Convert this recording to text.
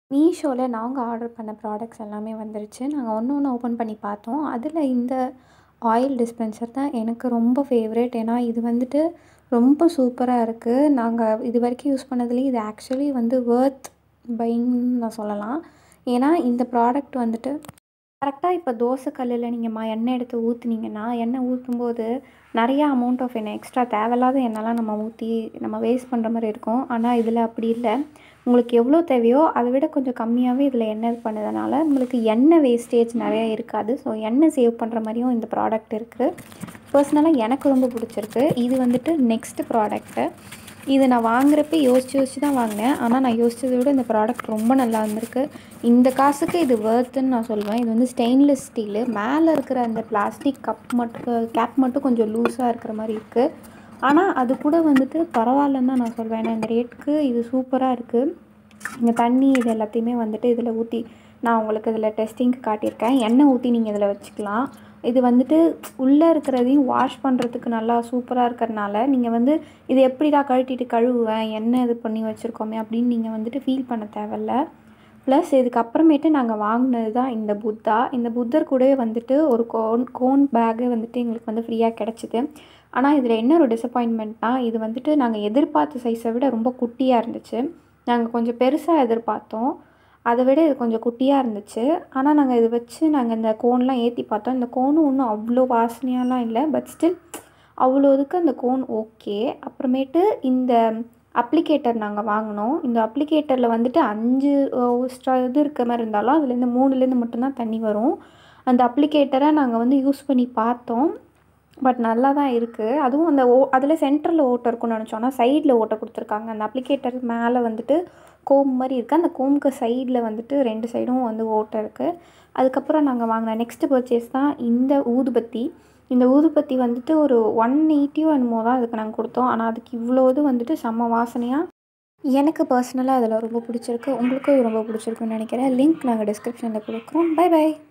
மீஷோவில் நாங்கள் ஆர்டர் பண்ண ப்ராடக்ட்ஸ் எல்லாமே வந்துருச்சு நாங்கள் ஒன்று ஒன்று ஓப்பன் பண்ணி பார்த்தோம் அதில் இந்த ஆயில் டிஸ்பென்சர் தான் எனக்கு ரொம்ப ஃபேவரட் ஏன்னா இது வந்துட்டு ரொம்ப சூப்பராக இருக்குது நாங்கள் இது வரைக்கும் யூஸ் பண்ணதுலேயே இது ஆக்சுவலி வந்து வேர்த் பைன்னு நான் சொல்லலாம் ஏன்னா இந்த ப்ராடக்ட் வந்துட்டு கரெக்டாக இப்போ தோசை கல்லில் நீங்கள் மா எண்ணெய் எடுத்து ஊற்றுனீங்கன்னா எண்ணெய் ஊற்றும்போது நிறையா அமௌண்ட் ஆஃப் எண்ணெய் எக்ஸ்ட்ரா தேவையில்லாத எண்ணெய்லாம் நம்ம ஊற்றி நம்ம வேஸ்ட் பண்ணுற மாதிரி இருக்கும் ஆனால் இதில் அப்படி இல்லை உங்களுக்கு எவ்வளோ தேவையோ அதை விட கொஞ்சம் கம்மியாகவே இதில் எண்ணெய் இது பண்ணதுனால உங்களுக்கு எண்ணெய் வேஸ்டேஜ் நிறையா இருக்காது ஸோ எண்ணெய் சேவ் பண்ணுற மாதிரியும் இந்த ப்ராடக்ட் இருக்குது பர்சனலாக எனக்கு ரொம்ப பிடிச்சிருக்கு இது வந்துட்டு நெக்ஸ்ட் ப்ராடக்ட்டு இது நான் வாங்குறப்ப யோசிச்சு யோசிச்சு தான் வாங்கினேன் ஆனால் நான் யோசிச்சதை விட இந்த ப்ராடக்ட் ரொம்ப நல்லா இருந்திருக்கு இந்த காசுக்கு இது வேர்த்துன்னு நான் சொல்லுவேன் இது வந்து ஸ்டெயின்லெஸ் ஸ்டீலு மேலே இருக்கிற அந்த பிளாஸ்டிக் கப் மட்டும் கேப் மட்டும் கொஞ்சம் லூஸாக இருக்கிற மாதிரி இருக்குது ஆனால் அது கூட வந்துட்டு பரவாயில்லன்னு தான் நான் சொல்வேன் ஏன்னா இந்த ரேட்டுக்கு இது சூப்பராக இருக்குது இந்த தண்ணி இது எல்லாத்தையுமே வந்துட்டு இதில் ஊற்றி நான் உங்களுக்கு இதில் டெஸ்டிங்க்கு காட்டியிருக்கேன் எண்ணெய் ஊற்றி நீங்கள் இதில் வச்சுக்கலாம் இது வந்துட்டு உள்ளே இருக்கிறதையும் வாஷ் பண்ணுறதுக்கு நல்லா சூப்பராக இருக்கிறனால நீங்கள் வந்து இது எப்படிடா கழட்டிட்டு கழுவுவேன் எண்ணெய் இது பண்ணி வச்சுருக்கோமே அப்படின்னு நீங்கள் வந்துட்டு ஃபீல் பண்ண தேவையில்ல ப்ளஸ் இதுக்கப்புறமேட்டு நாங்கள் வாங்கினது தான் இந்த புத்தா இந்த புத்தர் கூடவே வந்துட்டு ஒரு கோன் கோன் பேக்கு வந்துட்டு எங்களுக்கு வந்து ஃப்ரீயாக கிடச்சிது ஆனால் இதில் என்ன ஒரு டிசப்பாயின்மெண்ட்னா இது வந்துட்டு நாங்கள் எதிர்பார்த்த சைஸை விட ரொம்ப குட்டியாக இருந்துச்சு நாங்கள் கொஞ்சம் பெருசாக எதிர்பார்த்தோம் அதை விட இது கொஞ்சம் குட்டியாக இருந்துச்சு ஆனால் நாங்கள் இதை வச்சு நாங்கள் இந்த கோன்லாம் ஏற்றி பார்த்தோம் இந்த கோனும் ஒன்றும் அவ்வளோ வாசனையாலாம் இல்லை பட் ஸ்டில் அவ்வளோ இதுக்கு அந்த கோன் ஓகே அப்புறமேட்டு இந்த அப்ளிகேட்டர் நாங்கள் வாங்கினோம் இந்த அப்ளிகேட்டரில் வந்துட்டு அஞ்சு ஸ்ட்ரா இது இருக்க மாதிரி இருந்தாலும் அதுலேருந்து மூணுலேருந்து மட்டும்தான் தண்ணி வரும் அந்த அப்ளிகேட்டரை நாங்கள் வந்து யூஸ் பண்ணி பார்த்தோம் பட் நல்லா தான் இருக்குது அதுவும் அந்த ஓ அதில் சென்டரில் ஓட்டை இருக்கும்னு நினச்சோம் ஆனால் சைடில் ஓட்டை கொடுத்துருக்காங்க அந்த அப்ளிகேட்டர் மேலே வந்துட்டு கோம் மாதிரி இருக்குது அந்த கோமுக்கு சைடில் வந்துட்டு ரெண்டு சைடும் வந்து ஓட்டை இருக்குது அதுக்கப்புறம் நாங்கள் வாங்கின நெக்ஸ்ட் பர்ச்சேஸ் தான் இந்த ஊதுபத்தி இந்த ஊதுபத்தி வந்துட்டு ஒரு ஒன் எயிட்டியோ என்னமோ தான் அதுக்கு நாங்கள் கொடுத்தோம் ஆனால் அதுக்கு இவ்வளோ இது வந்துட்டு செம்ம வாசனையாக எனக்கு பர்சனலாக அதில் ரொம்ப பிடிச்சிருக்கு உங்களுக்கும் இது ரொம்ப பிடிச்சிருக்குன்னு நினைக்கிறேன் லிங்க் நாங்கள் டிஸ்கிரிப்ஷனில் கொடுக்குறோம் பை பை